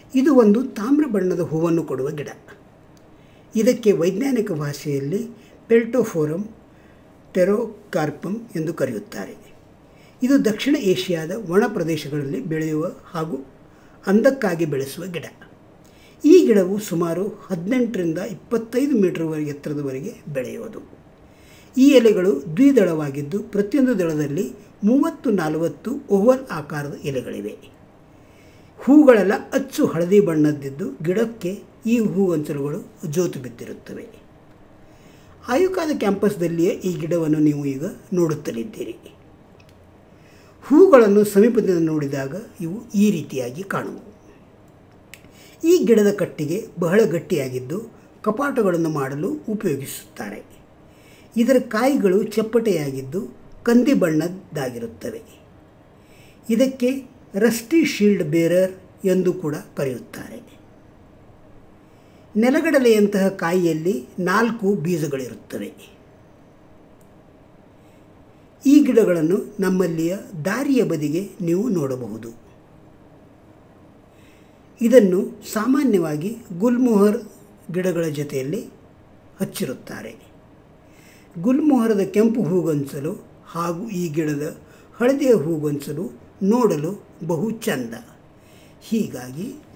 ಇದು ಒಂದು ತಾಮ್ರ ಬಣ್ಣದ ಹೂವನ್ನು ಕೊಡುವ ಗಿಡ ಇದಕ್ಕೆ ವೈಜ್ಞಾನಿಕ ಭಾಷೆಯಲ್ಲಿ ಪೆಲ್ಟೋಫೋರಮ್ ಟೆರೋಕಾರ್ಪಮ್ ಎಂದು ಕರೆಯುತ್ತಾರೆ ಇದು ದಕ್ಷಿಣ ಏಷ್ಯಾದ ಒಣ ಪ್ರದೇಶಗಳಲ್ಲಿ ಬೆಳೆಯುವ ಹಾಗೂ ಅಂದಕ್ಕಾಗಿ ಬೆಳೆಸುವ ಗಿಡ ಈ ಗಿಡವು ಸುಮಾರು ಹದಿನೆಂಟರಿಂದ ಇಪ್ಪತ್ತೈದು ಮೀಟರ್ವರೆಗೆ ಎತ್ತರದವರೆಗೆ ಬೆಳೆಯುವುದು ಈ ಎಲೆಗಳು ದ್ವಿದಳವಾಗಿದ್ದು ಪ್ರತಿಯೊಂದು ದಳದಲ್ಲಿ ಮೂವತ್ತು ನಲವತ್ತು ಓವಲ್ ಆಕಾರದ ಎಲೆಗಳಿವೆ ಹೂಗಳೆಲ್ಲ ಅಚ್ಚು ಹಳದಿ ಬಣ್ಣದ್ದಿದ್ದು ಗಿಡಕ್ಕೆ ಈ ಹೂಗೊಂಚಲುಗಳು ಜೋತು ಬಿದ್ದಿರುತ್ತವೆ ಆಯುಕಾದ ಕ್ಯಾಂಪಸ್ದಲ್ಲಿಯೇ ಈ ಗಿಡವನ್ನು ನೀವು ಈಗ ನೋಡುತ್ತಲಿದ್ದೀರಿ ಹೂಗಳನ್ನು ಸಮೀಪದಿಂದ ನೋಡಿದಾಗ ಇವು ಈ ರೀತಿಯಾಗಿ ಕಾಣುವು ಈ ಗಿಡದ ಕಟ್ಟಿಗೆ ಬಹಳ ಗಟ್ಟಿಯಾಗಿದ್ದು ಕಪಾಟಗಳನ್ನು ಮಾಡಲು ಉಪಯೋಗಿಸುತ್ತಾರೆ ಇದರ ಕಾಯಿಗಳು ಚಪ್ಪಟೆಯಾಗಿದ್ದು ಕಂದಿ ಬಣ್ಣದ್ದಾಗಿರುತ್ತವೆ ಇದಕ್ಕೆ ರಸ್ಟಿ ಶೀಲ್ಡ್ ಬೇರರ್ ಎಂದು ಕೂಡ ಕರೆಯುತ್ತಾರೆ ನೆಲಗಡಲೆಯಂತಹ ಕಾಯಿಯಲ್ಲಿ ನಾಲ್ಕು ಬೀಜಗಳಿರುತ್ತವೆ ಈ ಗಿಡಗಳನ್ನು ನಮ್ಮಲ್ಲಿಯ ದಾರಿಯ ಬದಿಗೆ ನೀವು ನೋಡಬಹುದು ಇದನ್ನು ಸಾಮಾನ್ಯವಾಗಿ ಗುಲ್ಮೋಹರ್ ಗಿಡಗಳ ಜೊತೆಯಲ್ಲಿ ಹಚ್ಚಿರುತ್ತಾರೆ ಗುಲ್ಮೋಹರದ ಕೆಂಪು ಹೂಗೊಂಚಲು ಹಾಗೂ ಈ ಗಿಡದ ಹಳದಿಯ ಹೂಗೊಂಚಲು ನೋಡಲು ಬಹು ಚಂದ ಹೀಗಾಗಿ